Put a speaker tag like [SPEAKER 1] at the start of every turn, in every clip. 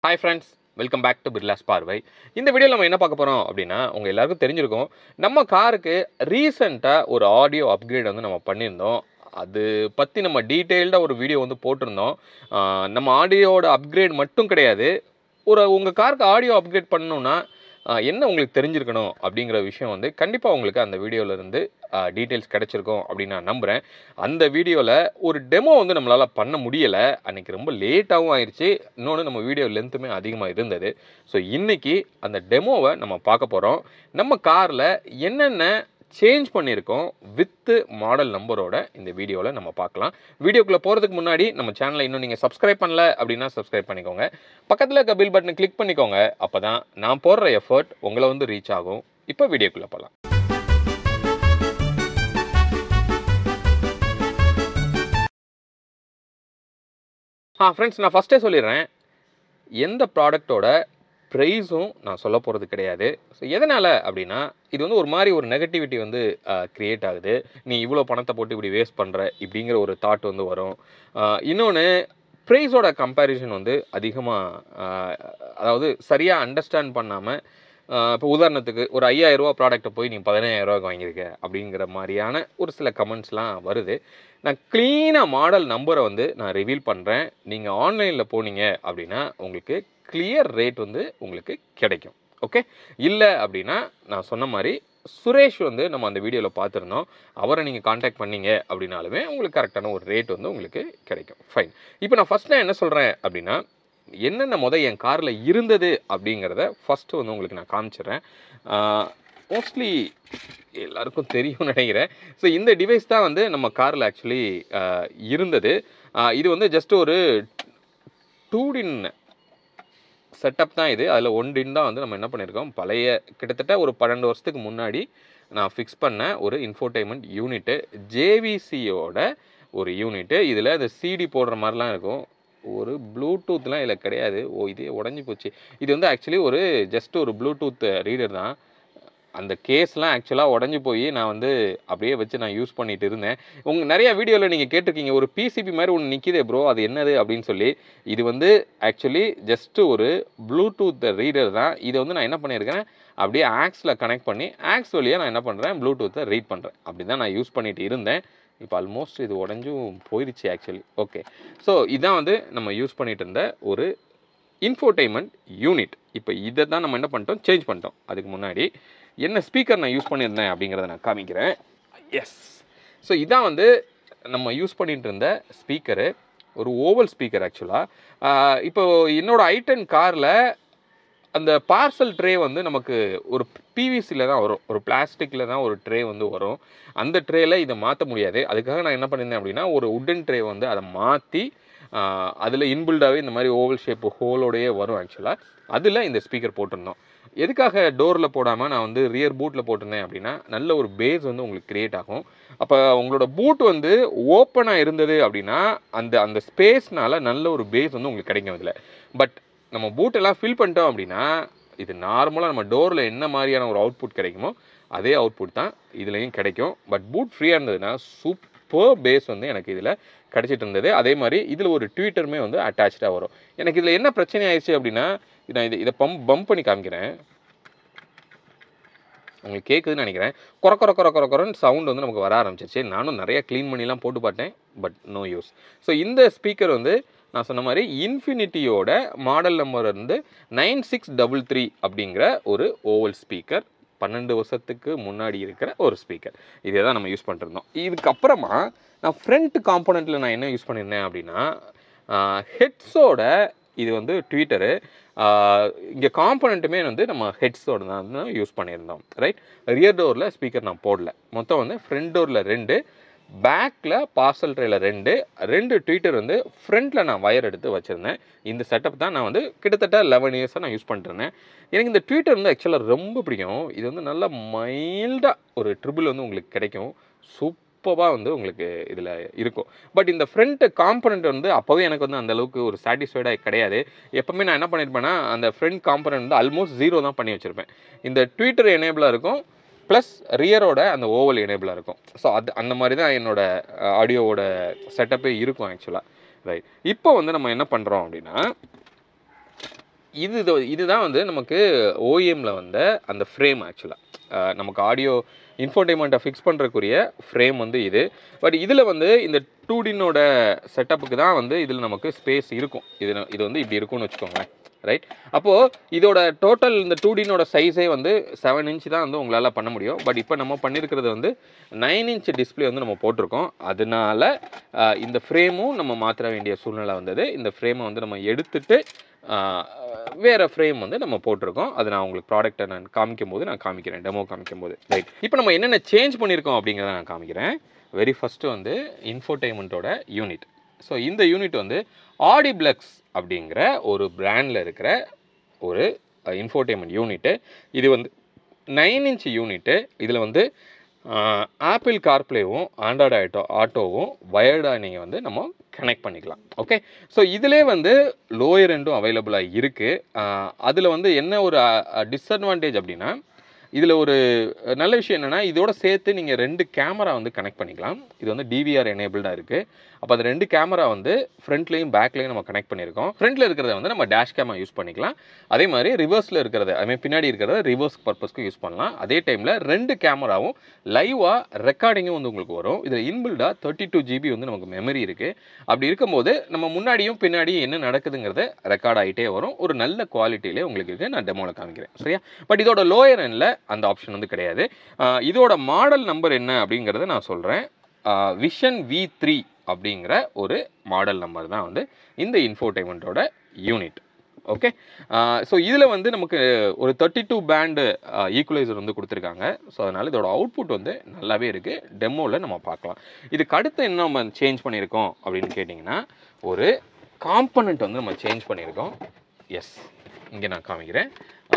[SPEAKER 1] Hi friends welcome back to Birlas பார்வை இந்த வீடியோவில் நம்ம என்ன பார்க்க போகிறோம் அப்படின்னா உங்கள் எல்லாருக்கும் தெரிஞ்சிருக்கும் நம்ம காருக்கு ரீசெண்டாக ஒரு ஆடியோ அப்கிரேட் வந்து நம்ம பண்ணியிருந்தோம் அது பற்றி நம்ம டீட்டெயில்டாக ஒரு வீடியோ வந்து போட்டிருந்தோம் ஆஹ் நம்ம ஆடியோவோட அப்கிரேட் மட்டும் கிடையாது ஒரு உங்கள் காருக்கு ஆடியோ அப்கிரேட் பண்ணணுன்னா ஆஹ் என்ன உங்களுக்கு தெரிஞ்சிருக்கணும் அப்படிங்கிற விஷயம் வந்து கண்டிப்பாக உங்களுக்கு அந்த வீடியோவிலேருந்து டீட்டெயில்ஸ் கிடச்சிருக்கும் அப்படின்னு நான் நம்புகிறேன் அந்த வீடியோவில் ஒரு டெமோ வந்து நம்மளால் பண்ண முடியலை அன்றைக்கி ரொம்ப லேட்டாகவும் ஆயிடுச்சு இன்னொன்று நம்ம வீடியோ லென்த்துமே அதிகமாக இருந்தது ஸோ இன்றைக்கி அந்த டெமோவை நம்ம பார்க்க போகிறோம் நம்ம காரில் என்னென்ன சேஞ்ச் பண்ணியிருக்கோம் வித்து மாடல் நம்பரோட இந்த வீடியோவில் நம்ம பார்க்கலாம் வீடியோக்குள்ளே போகிறதுக்கு முன்னாடி நம்ம சேனலை இன்னும் நீங்கள் சப்ஸ்கிரைப் பண்ணல அப்படின்னா சப்ஸ்கிரைப் பண்ணிக்கோங்க பக்கத்தில் இருக்க பில் பட்டனை கிளிக் பண்ணிக்கோங்க அப்போ தான் நான் போடுற எஃபர்ட் உங்களை வந்து ரீச் ஆகும் இப்போ வீடியோக்குள்ளே போகலாம் ஆ ஃப்ரெண்ட்ஸ் நான் ஃபஸ்ட்டே சொல்லிடுறேன் எந்த ப்ராடக்ட்டோட ப்ரைஸும் நான் சொல்ல போகிறது கிடையாது ஸோ எதனால் அப்படின்னா இது வந்து ஒரு மாதிரி ஒரு நெகட்டிவிட்டி வந்து க்ரியேட் ஆகுது நீ இவ்வளோ பணத்தை போட்டு இப்படி வேஸ்ட் பண்ணுற இப்படிங்கிற ஒரு தாட் வந்து வரும் இன்னொன்று ப்ரைஸோட கம்பேரிசன் வந்து அதிகமாக அதாவது சரியாக அண்டர்ஸ்டாண்ட் பண்ணாமல் இப்போ உதாரணத்துக்கு ஒரு ஐயாயிரரூவா ப்ராடக்ட்டை போய் நீ பதினாயிரரூவாக்கு வாங்கியிருக்க அப்படிங்கிற மாதிரியான ஒரு சில கமெண்ட்ஸ்லாம் வருது நான் க்ளீனாக மாடல் நம்பரை வந்து நான் ரிவீல் பண்ணுறேன் நீங்கள் ஆன்லைனில் போனீங்க அப்படின்னா உங்களுக்கு கிளியர் ரேட் வந்து உங்களுக்கு கிடைக்கும் ஓகே இல்லை அப்படின்னா நான் சொன்ன மாதிரி சுரேஷ் வந்து நம்ம அந்த வீடியோவில் பார்த்துருந்தோம் அவரை நீங்கள் காண்டாக்ட் பண்ணீங்க அப்படின்னாலுமே உங்களுக்கு கரெக்டான ஒரு ரேட் வந்து உங்களுக்கு கிடைக்கும் ஃபைன் இப்போ நான் ஃபஸ்ட் நான் என்ன சொல்கிறேன் அப்படின்னா என்னென்ன முத என் காரில் இருந்தது அப்படிங்கிறத ஃபஸ்ட்டு வந்து உங்களுக்கு நான் காமிச்சிடுறேன் மோஸ்ட்லி எல்லாருக்கும் தெரியும்னு நினைக்கிறேன் ஸோ இந்த டிவைஸ் தான் வந்து நம்ம காரில் ஆக்சுவலி இருந்தது இது வந்து ஜஸ்ட் ஒரு டூ டின் செட்டப் தான் இது அதில் ஒன் டின் தான் வந்து நம்ம என்ன பண்ணியிருக்கோம் பழைய கிட்டத்தட்ட ஒரு பன்னெண்டு வருஷத்துக்கு முன்னாடி நான் ஃபிக்ஸ் பண்ண ஒரு இன்ஃபோடைன்மெண்ட் யூனிட்டு ஜேவிசியோட ஒரு யூனிட்டு இதில் இந்த சிடி போடுற மாதிரிலாம் இருக்கும் ஒரு ப்ளூடூத்லாம் இதில் கிடையாது ஓ இதே உடஞ்சி போச்சு இது வந்து ஆக்சுவலி ஒரு ஜஸ்ட் ஒரு ப்ளூடூத் ரீடர் தான் அந்த கேஸ்லாம் ஆக்சுவலாக உடஞ்சி போய் நான் வந்து அப்படியே வச்சு நான் யூஸ் பண்ணிட்டு இருந்தேன் உங்கள் நிறைய வீடியோவில் நீங்கள் கேட்டிருக்கீங்க ஒரு பிசிபி மாதிரி ஒன்று நிற்கிதே ப்ரோ அது என்னது அப்படின்னு சொல்லி இது வந்து ஆக்சுவலி ஜஸ்ட்டு ஒரு ப்ளூடூத் ரீடர் தான் இதை வந்து நான் என்ன பண்ணியிருக்கேன் அப்படியே ஆக்ஸில் கனெக்ட் பண்ணி ஆக்ஸ் வழியாக நான் என்ன பண்ணுறேன் ப்ளூடூத்தை ரீட் பண்ணுறேன் அப்படி தான் நான் யூஸ் பண்ணிட்டு இருந்தேன் இப்போ ஆல்மோஸ்ட் இது உடஞ்சும் போயிடுச்சு ஆக்சுவலி ஓகே ஸோ இதான் வந்து நம்ம யூஸ் பண்ணிட்டு இருந்த ஒரு இன்ஃபோடைன்மெண்ட் யூனிட் இப்போ இதை தான் நம்ம என்ன பண்ணிட்டோம் சேஞ்ச் பண்ணிட்டோம் அதுக்கு முன்னாடி என்ன ஸ்பீக்கர் நான் யூஸ் பண்ணியிருந்தேன் அப்படிங்கிறத நான் காமிக்கிறேன் எஸ் ஸோ இதான் வந்து நம்ம யூஸ் பண்ணிட்டு இருந்த ஸ்பீக்கரு ஒரு ஓவல் ஸ்பீக்கர் ஆக்சுவலாக இப்போ என்னோட ஐட்டன் காரில் அந்த பார்சல் ட்ரே வந்து நமக்கு ஒரு பிவிசியில் தான் வரும் ஒரு பிளாஸ்டிக்கில் தான் ஒரு ட்ரே வந்து வரும் அந்த ட்ரேயில் இதை மாற்ற முடியாது அதுக்காக நான் என்ன பண்ணியிருந்தேன் அப்படின்னா ஒரு உட்டன் ட்ரே வந்து அதை மாற்றி அதில் இன்பில்டாகவே இந்த மாதிரி ஓவல் ஷேப் ஹோலோடையே வரும் ஆக்சுவலாக அதில் இந்த ஸ்பீக்கர் போட்டிருந்தோம் எதுக்காக டோரில் போடாமல் நான் வந்து ரியர் பூட்டில் போட்டிருந்தேன் அப்படின்னா நல்ல ஒரு பேஸ் வந்து உங்களுக்கு க்ரியேட் ஆகும் அப்போ உங்களோட பூட் வந்து ஓப்பனாக இருந்தது அப்படின்னா அந்த அந்த ஸ்பேஸ்னால நல்ல ஒரு பேஸ் வந்து உங்களுக்கு கிடைக்கும் இதில் பட் நம்ம பூட்டெல்லாம் ஃபில் பண்ணிட்டோம் அப்படின்னா இது நார்மலாக நம்ம டோரில் என்ன மாதிரியான ஒரு அவுட்புட் கிடைக்குமோ அதே அவுட்புட் தான் இதுலேயும் கிடைக்கும் பட் பூட் ஃப்ரீயாக இருந்ததுன்னா சூப்பர் பேஸ் வந்து எனக்கு இதில் கிடச்சிட்டு இருந்தது அதே மாதிரி இதில் ஒரு ட்வீட்டருமே வந்து அட்டாச்சாக வரும் எனக்கு இதில் என்ன பிரச்சனை ஆயிடுச்சு அப்படின்னா நான் இதை இதை பம்ப் பம்ப் பண்ணி காமிக்கிறேன் உங்களுக்கு கேட்குதுன்னு நினைக்கிறேன் குற குற குற குற குறன்னு சவுண்ட் வந்து நமக்கு வர ஆரம்பிச்சிருச்சு நானும் நிறைய க்ளீன் பண்ணிலாம் போட்டு பார்த்தேன் பட் நோ யூஸ் ஸோ இந்த ஸ்பீக்கர் வந்து நான் சொன்ன மாதிரி இன்ஃபினிட்டியோட மாடல் நம்பர் வந்து நைன் சிக்ஸ் டபுள் த்ரீ அப்படிங்கிற ஒரு ஓவல் ஸ்பீக்கர் பன்னெண்டு வருஷத்துக்கு முன்னாடி இருக்கிற ஒரு ஸ்பீக்கர் இதே தான் நம்ம யூஸ் பண்ணிருந்தோம் இதுக்கப்புறமா நான் ஃப்ரண்ட் காம்போனண்ட்டில் நான் என்ன யூஸ் பண்ணியிருந்தேன் அப்படின்னா ஹெட்ஸோட இது வந்து ட்விட்டரு இங்கே காம்பனண்ட்டுமே வந்து நம்ம ஹெட்ஸோட தான் யூஸ் பண்ணியிருந்தோம் ரைட் ரியர் டோரில் ஸ்பீக்கர் நான் போடல மொத்தம் வந்து ஃப்ரண்ட் டோரில் ரெண்டு பேக்கில் பார்சல் ட்ரேயில் ரெண்டு ரெண்டு ட்வீட்டர் வந்து ஃப்ரண்ட்டில் நான் வயர் எடுத்து வச்சுருந்தேன் இந்த செட்டப் தான் நான் வந்து கிட்டத்தட்ட லெவன் இயர்ஸாக நான் யூஸ் பண்ணிருந்தேன் எனக்கு இந்த ட்வீட்டர் வந்து ஆக்சுவலாக ரொம்ப பிடிக்கும் இது வந்து நல்லா மைல்டாக ஒரு ட்ரிபிள் வந்து உங்களுக்கு கிடைக்கும் சூப்பராக வந்து உங்களுக்கு இதில் இருக்கும் பட் இந்த ஃப்ரண்ட் காம்பனண்ட் வந்து அப்போவே எனக்கு வந்து அந்த அளவுக்கு ஒரு சாட்டிஸ்ஃபைடாக கிடையாது எப்போவுமே நான் என்ன பண்ணியிருப்பேன்னா அந்த ஃப்ரண்ட் காம்பனண்ட் வந்து ஆல்மோஸ்ட் ஜீரோ தான் பண்ணி வச்சுருப்பேன் இந்த ட்வீட்டர் எனேபிளாக இருக்கும் ப்ளஸ் ரியரோட அந்த ஓவல் எனேபிளாக இருக்கும் ஸோ அது அந்த மாதிரி தான் என்னோட ஆடியோவோட செட்டப்பே இருக்கும் ஆக்சுவலாக ரைட் இப்போ வந்து நம்ம என்ன பண்ணுறோம் அப்படின்னா இது இது- இதுதான் வந்து நமக்கு ஓஎம்மில் வந்த அந்த ஃப்ரேம் ஆக்சுவலாக நமக்கு ஆடியோ இன்ஃபோர்டைன்மெண்ட்டை ஃபிக்ஸ் பண்ணுறக்குரிய ஃப்ரேம் வந்து இது பட் இதில் வந்து இந்த டூடினோட செட்டப்புக்கு தான் வந்து இதில் நமக்கு ஸ்பேஸ் இருக்கும் இது இது வந்து இப்படி இருக்கும்னு வச்சுக்கோங்களேன் ரைட் அப்போது இதோட டோட்டல் இந்த டூடினோட சைஸே வந்து செவன் இன்ச் தான் வந்து உங்களால் பண்ண முடியும் பட் இப்போ நம்ம பண்ணியிருக்கிறது வந்து நைன் இன்ச் டிஸ்ப்ளே வந்து நம்ம போட்டிருக்கோம் அதனால ஆஹ், இந்த ஃப்ரேமும் நம்ம மாற்ற வேண்டிய சூழ்நிலை வந்தது இந்த ஃப்ரேமை வந்து நம்ம எடுத்துட்டு ஆஹ், வேற ஃப்ரேம் வந்து நம்ம போட்டிருக்கோம் அது நான் உங்களுக்கு ப்ராடக்ட்டை நான் காமிக்கும் போது நான் காமிக்கிறேன் டெமோ காமிக்கும் போது ரைட் இப்போ நம்ம என்னென்ன சேஞ்ச் பண்ணியிருக்கோம் அப்படிங்கிறத நான் காமிக்கிறேன் வெரி ஃபஸ்ட்டு வந்து இன்ஃபோடைன்மெண்ட்டோட யூனிட் ஸோ இந்த யூனிட் வந்து ஆடிப்ளெக்ஸ் அப்படிங்கிற ஒரு பிராண்டில் இருக்கிற ஒரு இன்ஃபோடைன்மெண்ட் யூனிட்டு இது வந்து நைன் இன்ச் யூனிட்டு இதில் வந்து ஆப்பிள் கார்ப்ளேவும் ஆண்ட்ராய்டு ஆட்டோ ஆட்டோவும் வயர்டாக நீங்கள் வந்து நம்ம கனெக்ட் பண்ணிக்கலாம் ஓகே ஸோ இதிலே வந்து லோயர் எண்டும் அவைலபிளாக இருக்குது அதில் வந்து என்ன ஒரு டிஸ்அட்வான்டேஜ் அப்படின்னா இதில் ஒரு நல்ல விஷயம் என்னென்னா இதோட சேர்த்து நீங்கள் ரெண்டு கேமரா வந்து கனெக்ட் பண்ணிக்கலாம் இது வந்து டிவிஆர் எனேபிள்டாக இருக்குது அப்போ அது ரெண்டு கேமரா வந்து ஃப்ரண்ட்லேயும் பேக்லேயும் நம்ம கனெக்ட் பண்ணியிருக்கோம் ஃப்ரண்ட்டில் இருக்கிறத வந்து நம்ம டேஷ் கேமரா யூஸ் பண்ணிக்கலாம் அதே மாதிரி ரிவர்ஸில் இருக்கிறத ஐ மீன் பின்னாடி இருக்கிறத ரிவர்ஸ் பர்பஸ்க்கு யூஸ் பண்ணலாம் அதே டைமில் ரெண்டு கேமராவும் லைவாக ரெக்கார்டிங்கும் வந்து உங்களுக்கு வரும் இதில் இன்பில்டாக தேர்ட்டி டூ ஜிபி வந்து நமக்கு மெமரி இருக்குது அப்படி இருக்கும்போது நம்ம முன்னாடியும் பின்னாடியும் என்ன நடக்குதுங்கிறத ரெக்கார்ட் ஆகிட்டே வரும் ஒரு நல்ல குவாலிட்டியிலே உங்களுக்கு இருக்குது நான் டெமோவில் காமிக்கிறேன் சரியா பட் இதோட லோயர் எண்டில் அந்த ஆப்ஷன் வந்து கிடையாது ஆஹ் இதோட மாடல் நம்பர் என்ன அப்படிங்கிறத நான் சொல்கிறேன் விஷன் வி த்ரீ அப்படிங்கிற ஒரு மாடல் நம்பர் தான் வந்து இந்த இன்ஃபோடைன்மெண்ட்டோட யூனிட் ஓகே ஸோ இதில் வந்து நமக்கு ஒரு தேர்ட்டி டூ பேண்டு ஈக்குவலைசர் வந்து கொடுத்துருக்காங்க ஸோ அதனால் இதோட அவுட்புட் வந்து நல்லாவே இருக்குது டெமோவில் நம்ம பார்க்கலாம் இதுக்கு அடுத்து என்ன நம்ம சேஞ்ச் பண்ணியிருக்கோம் அப்படின்னு கேட்டிங்கன்னா ஒரு காம்பனண்ட் வந்து நம்ம சேஞ்ச் பண்ணியிருக்கோம் எஸ் இங்கே நான் காமிக்கிறேன்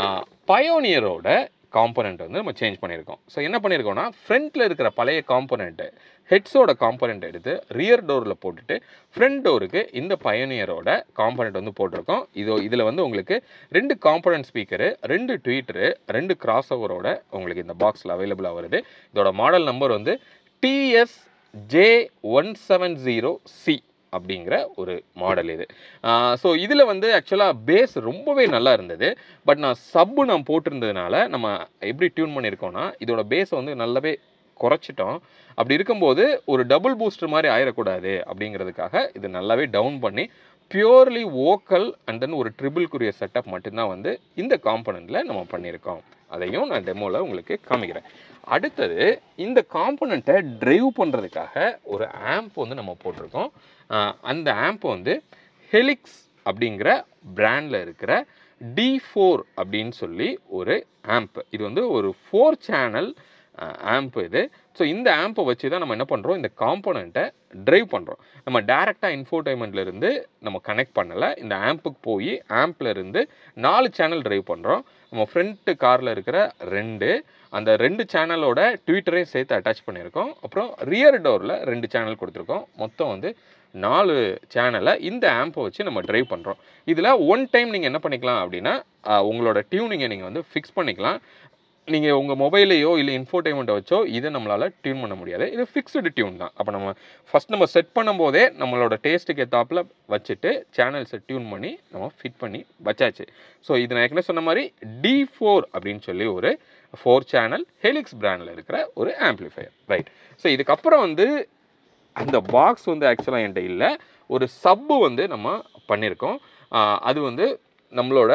[SPEAKER 1] பயோனியரோட காம்பனண்ட் வந்து நம்ம சேஞ்ச் பண்ணியிருக்கோம் ஸோ என்ன பண்ணியிருக்கோம்னா ஃப்ரண்ட்டில் இருக்கிற பழைய காம்பனண்ட்டு ஹெட்ஸோட காம்பனண்ட் எடுத்து ரியர் டோரில் போட்டுட்டு ஃப்ரண்ட் டோருக்கு இந்த பயோனியரோட காம்பனண்ட் வந்து போட்டிருக்கோம் இது இதில் வந்து உங்களுக்கு ரெண்டு காம்பனண்ட் ஸ்பீக்கரு ரெண்டு ட்வீட்டரு ரெண்டு கிராஸ் ஓவரோட உங்களுக்கு இந்த பாக்ஸில் அவைலபிளாக வருது இதோட மாடல் நம்பர் வந்து TS J one seven zero C அப்படிங்கிற ஒரு மாடல் இது ஸோ இதில் வந்து ஆக்சுவலாக பேஸ் ரொம்பவே நல்லா இருந்தது பட் நான் சப்பு நான் போட்டிருந்ததுனால நம்ம எப்படி டியூன் பண்ணியிருக்கோம்னா இதோட பேஸை வந்து நல்லாவே குறைச்சிட்டோம் அப்படி இருக்கும்போது ஒரு டபுள் பூஸ்டர் மாதிரி ஆயிடக்கூடாது அப்படிங்கிறதுக்காக இது நல்லாவே டவுன் பண்ணி பியூர்லி வோக்கல் அண்ட் தென் ஒரு ட்ரிபிள்க்குரிய செட்டப் மட்டும்தான் வந்து இந்த காம்பனண்ட்டில் நம்ம பண்ணியிருக்கோம் அதையும் நான் டெமோவில் உங்களுக்கு காமிக்கிறேன் அடுத்தது இந்த காம்பனண்ட்டை ட்ரைவ் பண்ணுறதுக்காக ஒரு ஆம்ப் வந்து நம்ம போட்டிருக்கோம் ஆஹ் அந்த ஆம்ப் வந்து ஹெலிக்ஸ் அப்படிங்கிற பிராண்டில் இருக்கிற டி ஃபோர் அப்படின்னு சொல்லி ஒரு ஆம்ப் இது வந்து ஒரு ஃபோர் சேனல் ஆம்ப் இது ஸோ இந்த ஆம்பை வச்சு தான் நம்ம என்ன பண்ணுறோம் இந்த காம்போனண்ட்டை ட்ரைவ் பண்ணுறோம் நம்ம டேரெக்டாக இருந்து நம்ம கனெக்ட் பண்ணலை இந்த ஆம்புக்கு போய் ஆம்பில் இருந்து நாலு சேனல் ட்ரைவ் பண்ணுறோம் நம்ம ஃப்ரண்ட்டு காரில் இருக்கிற ரெண்டு அந்த ரெண்டு சேனலோட ட்விட்டரையும் சேர்த்து அட்டாச் பண்ணியிருக்கோம் அப்புறம் ரியர் டோரில் ரெண்டு சேனல் கொடுத்துருக்கோம் மொத்தம் வந்து நாலு சேனலை இந்த ஆம்பை வச்சு நம்ம ட்ரைவ் பண்ணுறோம் இதில் ஒன் டைம் நீங்கள் என்ன பண்ணிக்கலாம் அப்படின்னா ஆஹ், உங்களோட டியூனிங்கை நீங்கள் வந்து ஃபிக்ஸ் பண்ணிக்கலாம் நீங்கள் உங்கள் மொபைலையோ இல்லை இன்ஃபோடைன்மெண்ட்டை வச்சோ இதை நம்மளால் டியூன் பண்ண முடியாது இது ஃபிக்ஸ்டு டியூன் தான் அப்போ நம்ம ஃபஸ்ட் நம்ம செட் பண்ணும்போதே நம்மளோட டேஸ்ட்டுக்கு ஏற்றாப்புல வச்சுட்டு சேனல்ஸை டியூன் பண்ணி நம்ம ஃபிட் பண்ணி வச்சாச்சு ஸோ இது நான் ஏற்கனவே சொன்ன மாதிரி டி ஃபோர் அப்படின்னு சொல்லி ஒரு ஃபோர் சேனல் ஹெலிக்ஸ் பிராண்டில் இருக்கிற ஒரு ஆம்ப்ளிஃபையர் ரைட் ஸோ இதுக்கப்புறம் வந்து அந்த பாக்ஸ் வந்து ஆக்சுவலாக என்கிட்ட இல்லை ஒரு சப்பு வந்து நம்ம பண்ணியிருக்கோம் ஆஹ் அது வந்து நம்மளோட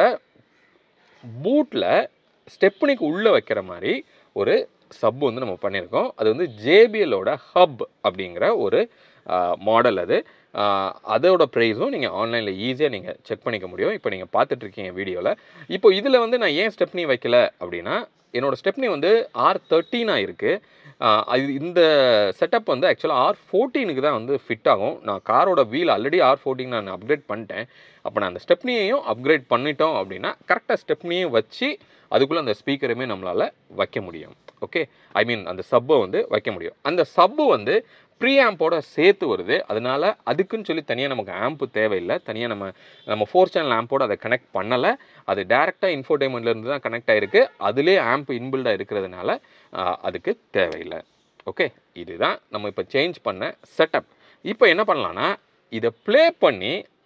[SPEAKER 1] பூட்டில் ஸ்டெப்னிக்கு உள்ளே வைக்கிற மாதிரி ஒரு சப் வந்து நம்ம பண்ணியிருக்கோம் அது வந்து ஜேபிஎலோட ஹப் அப்படிங்கிற ஒரு மாடல் அது ஆஹ் அதோட ப்ரைஸும் நீங்கள் ஆன்லைனில் ஈஸியாக நீங்கள் செக் பண்ணிக்க முடியும் இப்போ நீங்கள் பார்த்துட்ருக்கீங்க வீடியோவில் இப்போ இதில் வந்து நான் ஏன் ஸ்டெப்னி வைக்கல அப்படின்னா என்னோட ஸ்டெப்னி வந்து ஆர் தேர்ட்டீனாக இருக்குது அது இந்த செட்டப் வந்து ஆக்சுவலாக ஆர் ஃபோர்டீனுக்கு தான் வந்து ஃபிட் ஆகும் நான் காரோட வீல் ஆல்ரெடி ஆர் ஃபோர்டீன் நான் அப்கிரேட் பண்ணிட்டேன் அப்போ நான் அந்த ஸ்டெப்னியையும் அப்கிரேட் பண்ணிட்டோம் அப்படின்னா கரெக்டாக ஸ்டெப்னியும் வச்சு அதுக்குள்ளே அந்த ஸ்பீக்கருமே நம்மளால் வைக்க முடியும் ஓகே ஐ மீன் அந்த சப்பை வந்து வைக்க முடியும் அந்த சப்பு வந்து ப்ரீ ஆம்போட சேர்த்து வருது அதனால அதுக்குன்னு சொல்லி தனியாக நமக்கு ஆம்ப்பு தேவையில்லை தனியாக நம்ம நம்ம ஃபோர் சேனல் ஆம்போட அதை கனெக்ட் பண்ணலை அது டேரெக்டாக இன்ஃபோடைன்மெண்ட்லேருந்து தான் கனெக்ட் ஆகிருக்கு அதிலே ஆம்ப் இன்பில்டாக இருக்கிறதுனால ஆஹ், அதுக்கு தேவையில்லை ஓகே இதுதான் நம்ம இப்போ சேஞ்ச் பண்ண செட்டப் இப்போ என்ன பண்ணலான்னா இதை ப்ளே பண்ணி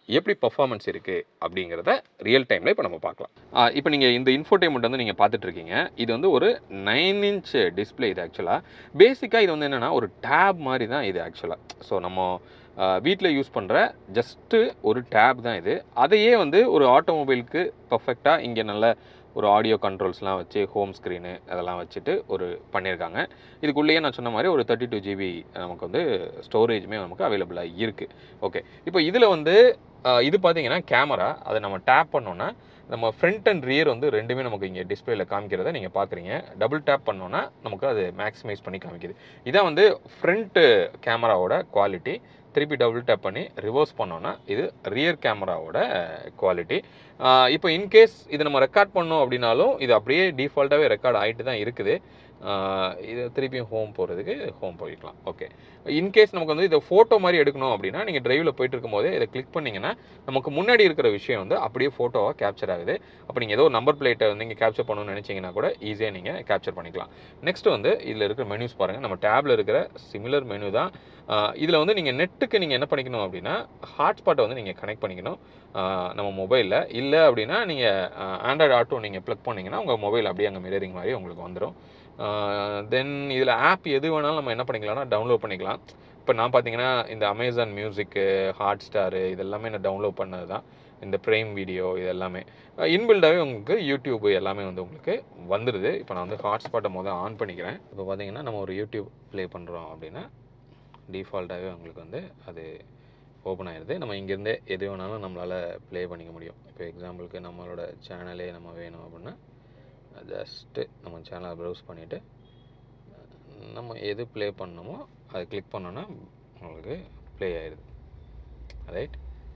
[SPEAKER 1] எப்படி பர்ஃபார்மன்ஸ் இருக்குது அப்படிங்கிறத ரியல் டைமில் இப்போ நம்ம பார்க்கலாம் இப்போ நீங்கள் இந்த இன்ஃபோடைன்மெண்ட் வந்து நீங்கள் பார்த்துட்டு இருக்கீங்க இது வந்து ஒரு நைன் இன்ச் டிஸ்பிளே இது ஆக்சுவலாக பேசிக்காக இது வந்து என்னென்னா ஒரு டேப் மாதிரி தான் இது ஆக்சுவலாக ஸோ நம்ம வீட்டில் யூஸ் பண்ணுற ஜஸ்ட்டு ஒரு டேப் தான் இது அதையே வந்து ஒரு ஆட்டோமொபைலுக்கு பர்ஃபெக்டாக இங்கே நல்ல ஒரு ஆடியோ கண்ட்ரோல்ஸ்லாம் வச்சு ஹோம் ஸ்க்ரீனு அதெல்லாம் வச்சுட்டு ஒரு பண்ணியிருக்காங்க இதுக்குள்ளேயே நான் சொன்ன மாதிரி ஒரு தேர்ட்டி டூ ஜிபி நமக்கு வந்து ஸ்டோரேஜுமே நமக்கு அவைலபிளாக இருக்குது ஓகே இப்போ இதில் வந்து அஹ், இது பார்த்தீங்கன்னா கேமரா அதை நம்ம டேப் பண்ணோன்னா நம்ம ஃப்ரண்ட் அண்ட் ரியர் வந்து ரெண்டுமே நமக்கு இங்கே டிஸ்பிளேல காமிக்கிறத நீங்கள் பார்க்குறீங்க டபுள் டேப் பண்ணோன்னா நமக்கு அது மேக்ஸிமைஸ் பண்ணி காமிக்குது இதான் வந்து ஃப்ரண்ட்டு கேமராவோட குவாலிட்டி திருப்பி டபுள் டேப் பண்ணி ரிவர்ஸ் பண்ணோன்னா இது ரியர் கேமராவோட குவாலிட்டி இப்போ இன்கேஸ் இது நம்ம ரெக்கார்ட் பண்ணோம் அப்படின்னாலும் இது அப்படியே டிஃபால்ட்டாகவே ரெக்கார்ட் ஆகிட்டு தான் இருக்குது ஆஹ் இது திருப்பியும் ஹோம் போகிறதுக்கு ஹோம் போய்க்கலாம் ஓகே இன்கேஸ் நமக்கு வந்து இதை ஃபோட்டோ மாதிரி எடுக்கணும் அப்படின்னா நீங்கள் டிரைவில் போயிட்டு இருக்கும்போதே இதை கிளிக் பண்ணிங்கன்னா நமக்கு முன்னாடி இருக்கிற விஷயம் வந்து அப்படியே ஃபோட்டோவாக கேப்சர் ஆகுது அப்போ நீங்கள் ஏதோ ஒரு நம்பர் பிளேட்டை வந்து நீங்கள் கேப்சர் பண்ணணும்னு நினச்சிங்கன்னா கூட ஈஸியாக நீங்கள் கேப்சர் பண்ணிக்கலாம் நெக்ஸ்ட் வந்து இதில் இருக்கிற மெனுஸ் பாருங்கள் நம்ம டேப்பில் இருக்கிற சிமிலர் மெனு தான் இதில் வந்து நீங்கள் நெட்டுக்கு நீங்கள் என்ன பண்ணிக்கணும் அப்படின்னா ஹாட்ஸ்பாட்டை வந்து நீங்கள் கனெக்ட் பண்ணிக்கணும் ஆஹ் நம்ம மொபைலில் இல்லை அப்படின்னா நீங்கள் ஆண்ட்ராய்டு ஆட்டோ நீங்கள் ப்ளக் பண்ணிங்கன்னா உங்கள் மொபைல் அப்படியே அங்கே மிரரிங் மாதிரி உங்களுக்கு வந்துடும் தென் இதில் ஆப் எது வேணாலும் நம்ம என்ன பண்ணிக்கலாம்னா டவுன்லோட் பண்ணிக்கலாம் இப்போ நான் பார்த்தீங்கன்னா இந்த அமேசான் மியூசிக்கு ஹாட் ஸ்டாரு இதெல்லாமே நான் டவுன்லோட் பண்ணது தான் இந்த ப்ரைம் வீடியோ இது எல்லாமே இன்பில்டாகவே உங்களுக்கு யூடியூப் எல்லாமே வந்து உங்களுக்கு வந்துடுது இப்போ நான் வந்து ஹாட்ஸ்பாட்டை முதல் ஆன் பண்ணிக்கிறேன் இப்போ பார்த்தீங்கன்னா நம்ம ஒரு யூடியூப் ப்ளே பண்ணுறோம் அப்படின்னா டிஃபால்ட்டாகவே உங்களுக்கு வந்து அது ஓப்பன் ஆயிடுது நம்ம இங்கேருந்தே எது வேணாலும் நம்மளால் ப்ளே பண்ணிக்க முடியும் இப்போ எக்ஸாம்பிளுக்கு நம்மளோட சேனலே நம்ம வேணும் அப்படின்னா ஜஸ்ட்டு நம்ம சேனலை ப்ரௌஸ் பண்ணிவிட்டு நம்ம எது ப்ளே பண்ணணுமோ அதை கிளிக் பண்ணோன்னா உங்களுக்கு ப்ளே ஆயிடுது ரைட்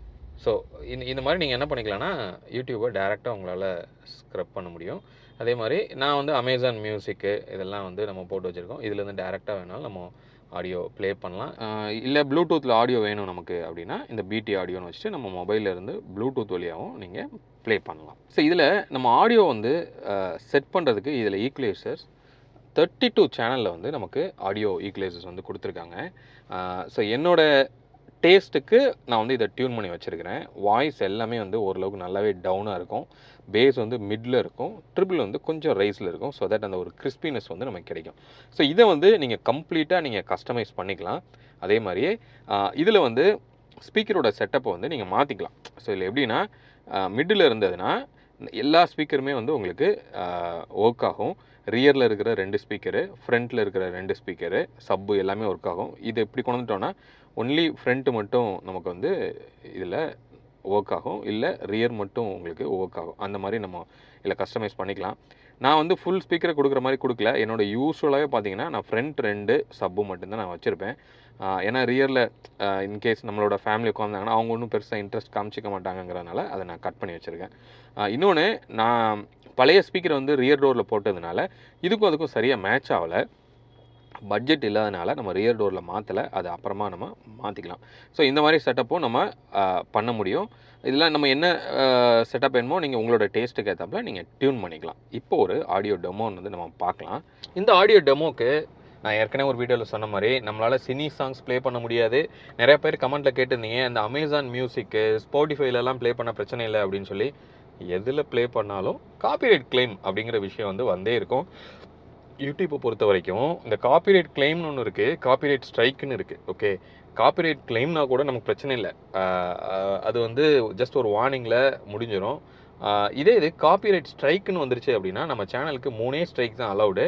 [SPEAKER 1] ஸோ இந்த இந்த மாதிரி நீங்கள் என்ன பண்ணிக்கலாம்னா யூடியூப்பை டேரெக்டாக உங்களால் ஸ்க்ரப் பண்ண முடியும் அதே மாதிரி நான் வந்து அமேசான் மியூசிக்கு இதெல்லாம் வந்து நம்ம போட்டு வச்சுருக்கோம் இதுலேருந்து டேரெக்டாக வேணாலும் நம்ம ஆடியோ ப்ளே பண்ணலாம் இல்லை ப்ளூடூத்தில் ஆடியோ வேணும் நமக்கு அப்படின்னா இந்த பிடி ஆடியோன்னு வச்சுட்டு நம்ம மொபைல்ல இருந்து ப்ளூடூத் வழியாகவும் நீங்கள் ப்ளே பண்ணலாம் ஸோ இதில் நம்ம ஆடியோ வந்து செட் பண்ணுறதுக்கு இதில் ஈக்குவலைசர்ஸ் தேர்ட்டி டூ சேனலில் வந்து நமக்கு ஆடியோ ஈக்குவலைசர்ஸ் வந்து கொடுத்துருக்காங்க ஸோ என்னோட டேஸ்ட்டுக்கு நான் வந்து இதை டியூன் பண்ணி வச்சுருக்கிறேன் வாய்ஸ் எல்லாமே வந்து ஓரளவுக்கு நல்லாவே டவுனாக இருக்கும் பேஸ் வந்து மிடில் இருக்கும் ட்ரிபிள் வந்து கொஞ்சம் ரைஸில் இருக்கும் ஸோ தட் அந்த ஒரு கிறிஸ்பினஸ் வந்து நமக்கு கிடைக்கும் ஸோ இதை வந்து நீங்கள் கம்ப்ளீட்டாக நீங்கள் கஸ்டமைஸ் பண்ணிக்கலாம் அதே மாதிரியே இதில் வந்து ஸ்பீக்கரோட செட்டப்பை வந்து நீங்கள் மாற்றிக்கலாம் ஸோ இதில் எப்படின்னா மிடில் இருந்ததுன்னா எல்லா ஸ்பீக்கருமே வந்து உங்களுக்கு ஒர்க் ஆகும் ரியரில் இருக்கிற ரெண்டு ஸ்பீக்கரு ஃப்ரண்ட்டில் இருக்கிற ரெண்டு ஸ்பீக்கரு சப்பு எல்லாமே ஒர்க் ஆகும் இது எப்படி கொண்டு வந்துட்டோம்னா ஒன்லி ஃப்ரண்ட்டு மட்டும் நமக்கு வந்து இதில் ஒர்க் ஆகும் இல்லை ரியர் மட்டும் உங்களுக்கு ஒர்க் ஆகும் அந்த மாதிரி நம்ம இதில் கஸ்டமைஸ் பண்ணிக்கலாம் நான் வந்து ஃபுல் ஸ்பீக்கரை கொடுக்குற மாதிரி கொடுக்கல என்னோட யூஸ்வலாகவே பார்த்தீங்கன்னா நான் ஃப்ரண்ட் ரெண்டு சப்பு மட்டும்தான் நான் வச்சுருப்பேன் ஏன்னா ரியரில் இன்கேஸ் நம்மளோட ஃபேமிலி உட்காந்தாங்கன்னா அவங்க ஒன்றும் பெருசாக இன்ட்ரெஸ்ட் காமிச்சிக்க மாட்டாங்கங்கிறனால அதை நான் கட் பண்ணி வச்சுருக்கேன் இன்னொன்று நான் பழைய ஸ்பீக்கரை வந்து ரியர் டோரில் போட்டதுனால இதுக்கும் அதுக்கும் சரியாக மேட்ச் ஆகலை பட்ஜெட் இல்லாதனால நம்ம ரியர் டோரில் மாற்றலை அது அப்புறமா நம்ம மாற்றிக்கலாம் ஸோ இந்த மாதிரி செட்டப்பும் நம்ம பண்ண முடியும் இதெல்லாம் நம்ம என்ன செட்டப் வேணுமோ நீங்கள் உங்களோட டேஸ்ட்டுக்கு ஏற்றாப்புல நீங்கள் டியூன் பண்ணிக்கலாம் இப்போ ஒரு ஆடியோ டெமோன்னு வந்து நம்ம பார்க்கலாம் இந்த ஆடியோ டெமோக்கு நான் ஏற்கனவே ஒரு வீடியோவில் சொன்ன மாதிரி நம்மளால் சினி சாங்ஸ் ப்ளே பண்ண முடியாது நிறைய பேர் கமெண்ட்டில் கேட்டிருந்தீங்க இந்த அமேசான் மியூசிக்கு ஸ்போட்டிஃபைலெலாம் ப்ளே பண்ண பிரச்சனை இல்லை அப்படின்னு சொல்லி எதில் ப்ளே பண்ணாலும் காப்பிரைட் கிளைம் அப்படிங்கிற விஷயம் வந்து வந்தே இருக்கும் யூடியூப்பை பொறுத்த வரைக்கும் இந்த காப்பிரைட் கிளைம்னு ஒன்று இருக்குது காப்பிரைட் ஸ்ட்ரைக்குன்னு இருக்குது ஓகே காப்பிரைட் கிளைம்னா கூட நமக்கு பிரச்சனை இல்லை அது வந்து ஜஸ்ட் ஒரு வார்னிங்கில் முடிஞ்சிடும் இதே இது காப்பிரைட் ஸ்ட்ரைக்குன்னு வந்துருச்சு அப்படின்னா நம்ம சேனலுக்கு மூணே ஸ்ட்ரைக் தான் அலௌடு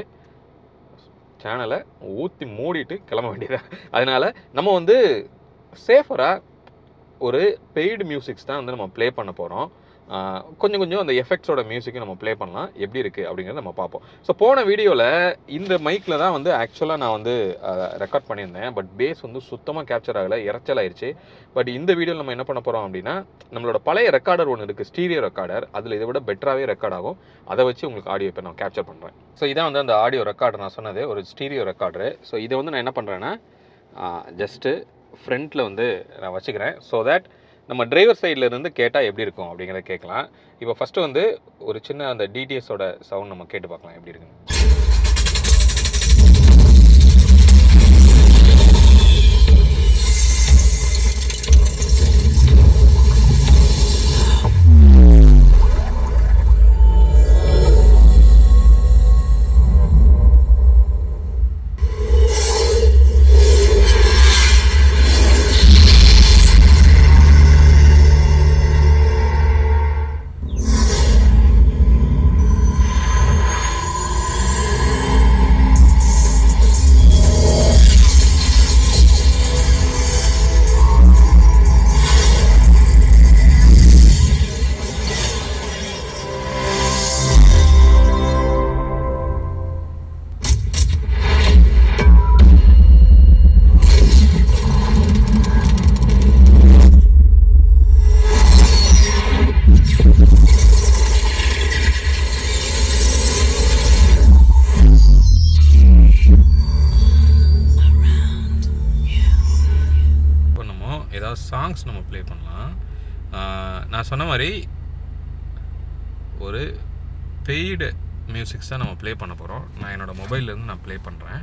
[SPEAKER 1] சேனலை ஊற்றி மூடிட்டு கிளம்ப வேண்டியதான் அதனால் நம்ம வந்து சேஃபராக ஒரு பெய்டு மியூசிக்ஸ் தான் வந்து நம்ம ப்ளே பண்ண போகிறோம் கொஞ்சம் கொஞ்சம் அந்த எஃபெக்ட்ஸோட மியூசிக்கும் நம்ம ப்ளே பண்ணலாம் எப்படி இருக்குது அப்படிங்கிறத நம்ம பார்ப்போம் ஸோ போன வீடியோவில் இந்த மைக்கில் தான் வந்து ஆக்சுவலாக நான் வந்து ரெக்கார்ட் பண்ணியிருந்தேன் பட் பேஸ் வந்து சுத்தமாக கேப்சர் ஆகலை இறைச்சல் ஆயிடுச்சு பட் இந்த வீடியோவில் நம்ம என்ன பண்ண போகிறோம் அப்படின்னா நம்மளோட பழைய ரெக்கார்டர் ஒன்று இருக்குது ஸ்டீரியோ ரெக்கார்டர் அதில் இதை விட பெட்டராகவே ரெக்கார்ட் ஆகும் அதை வச்சு உங்களுக்கு ஆடியோ இப்போ நான் கேப்சர் பண்ணுறேன் ஸோ இதான் வந்து அந்த ஆடியோ ரெக்கார்டர் நான் சொன்னது ஒரு ஸ்டீரியோ ரெக்கார்டரு ஸோ இதை வந்து நான் என்ன பண்ணுறேன்னா ஜஸ்ட்டு ஃப்ரண்ட்டில் வந்து நான் வச்சுக்கிறேன் ஸோ தட் நம்ம டிரைவர் சைடில் இருந்து கேட்டால் எப்படி இருக்கும் அப்படிங்கிறத கேட்கலாம் இப்போ ஃபஸ்ட்டு வந்து ஒரு சின்ன அந்த டிடிஎஸோட சவுண்ட் நம்ம கேட்டு பார்க்கலாம் எப்படி இருக்குன்னு சாங்ஸ் நம்ம ப்ளே பண்ணலாம் ஆஹ் நான் சொன்ன மாதிரி ஒரு பெய்டு மியூசிக்ஸ் தான் நம்ம ப்ளே பண்ண போகிறோம் நான் என்னோடய மொபைல்லேருந்து நான் ப்ளே பண்ணுறேன்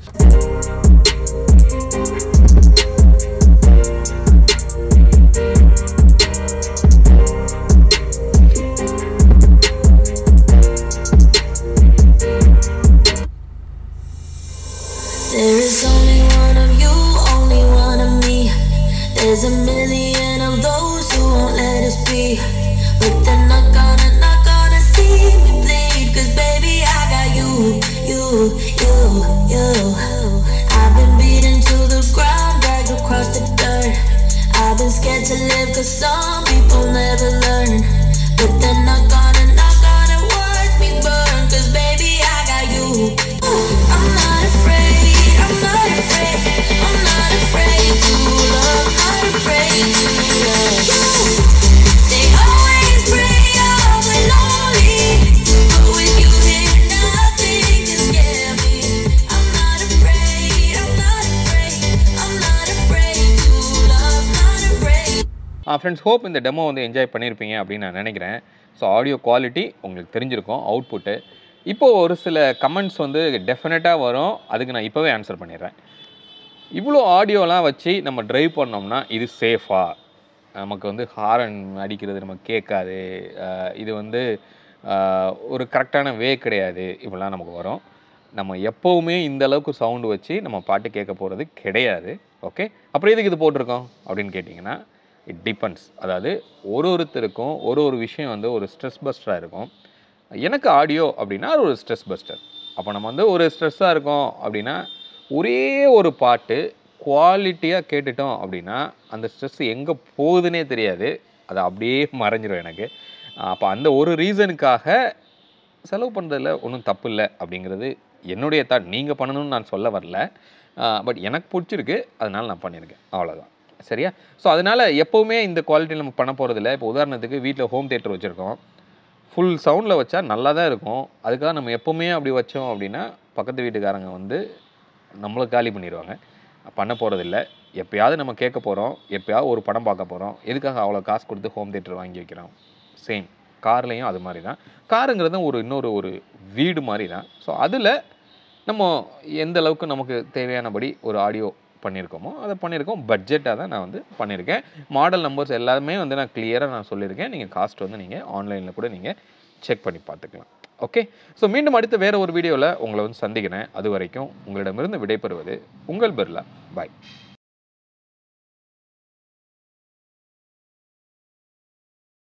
[SPEAKER 2] There is only one of you, only one of me. There's a million of those who won't let us be. But they're not gonna, not gonna see me bleed. Cause baby, I got you, you, you, you. I've been beaten to the ground, dragged across the dirt. I've been scared to live cause some people never learn. But they're not gonna, not gonna watch me burn. Cause baby, I got you. I'm not afraid, I'm not afraid, I'm not afraid to love, not afraid to love. They always pray I'll be lonely, but when you hit, nothing can scare me. I'm not afraid, I'm not afraid, I'm not afraid to love, not afraid.
[SPEAKER 1] Friends hope இந்த demo வந்து enjoy பண்ணியிருப்பீங்க அப்படின்னு நான் நினைக்கிறேன் so audio quality உங்களுக்கு தெரிஞ்சிருக்கும் output இப்போது ஒரு சில கமெண்ட்ஸ் வந்து டெஃபினட்டாக வரும் அதுக்கு நான் இப்போவே ஆன்சர் பண்ணிடுறேன் இவ்வளோ ஆடியோலாம் வச்சு நம்ம டிரைவ் பண்ணோம்னா இது சேஃபா நமக்கு வந்து ஹாரன் அடிக்கிறது நமக்கு கேட்காது அஹ் இது வந்து அஹ், ஒரு கரெக்டான வே கிடையாது இப்படிலாம் நமக்கு வரும் நம்ம எப்போவுமே இந்த அளவுக்கு சவுண்டு வச்சு நம்ம பாட்டு கேட்க போகிறது கிடையாது ஓகே அப்புறம் எதுக்கு இது போட்டிருக்கோம் அப்படின்னு கேட்டிங்கன்னா இட் டிபெண்ட்ஸ் அதாவது ஒரு ஒருத்தருக்கும் ஒரு ஒரு விஷயம் வந்து ஒரு ஸ்ட்ரெஸ் பஸ்டராக இருக்கும் எனக்கு ஆடியோ அப்படின்னா அது ஒரு ஸ்ட்ரெஸ் பஸ்டர் அப்போ நம்ம வந்து ஒரு ஸ்ட்ரெஸ்ஸாக இருக்கோம் அப்படின்னா ஒரே ஒரு பாட்டு குவாலிட்டியாக கேட்டுட்டோம் அப்படின்னா அந்த ஸ்ட்ரெஸ் எங்கே போகுதுன்னே தெரியாது அது அப்படியே மறைஞ்சிரும் எனக்கு அப்போ அந்த ஒரு ரீசனுக்காக செலவு பண்ணுறதுல ஒன்றும் தப்பு இல்லை அப்படிங்கிறது என்னுடைய தாட் நீங்கள் பண்ணணும்னு நான் சொல்ல வரல பட் எனக்கு பிடிச்சிருக்கு அதனால் நான் பண்ணியிருக்கேன் அவ்வளோதான் சரியா ஸோ அதனால் எப்போவுமே இந்த குவாலிட்டியில் நம்ம பண்ண போகிறதில்ல இப்போ உதாரணத்துக்கு வீட்டில் ஹோம் தேட்டர் வச்சுருக்கோம் ஃபுல் சவுண்டில் வச்சா நல்லா தான் இருக்கும் அதுக்காக நம்ம எப்போவுமே அப்படி வச்சோம் அப்படின்னா பக்கத்து வீட்டுக்காரங்க வந்து நம்மளை காலி பண்ணிடுவாங்க பண்ண போகிறதில்ல எப்பயாவது நம்ம கேட்க போகிறோம் எப்பயாவது ஒரு படம் பார்க்க போகிறோம் எதுக்காக அவ்வளோ காசு கொடுத்து ஹோம் தேட்டர் வாங்கி வைக்கிறோம் சேம் கார்லேயும் அது மாதிரி தான் காருங்கிறது ஒரு இன்னொரு ஒரு வீடு மாதிரி தான் ஸோ அதில் நம்ம எந்த அளவுக்கு நமக்கு தேவையானபடி ஒரு ஆடியோ பண்ணியிருக்கோமோ அதை பண்ணியிருக்கோம் பட்ஜெட்டாக தான் நான் வந்து பண்ணியிருக்கேன் மாடல் நம்பர்ஸ் எல்லாமே வந்து நான் கிளியராக நான் சொல்லியிருக்கேன் நீங்கள் காஸ்ட் வந்து நீங்கள் ஆன்லைனில் கூட நீங்கள் செக் பண்ணி பார்த்துக்கலாம் ஓகே ஸோ மீண்டும் அடுத்த வேறு ஒரு வீடியோவில் உங்களை வந்து சந்திக்கிறேன் அது வரைக்கும் உங்களிடமிருந்து விடைபெறுவது உங்கள் பிர்லா பாய்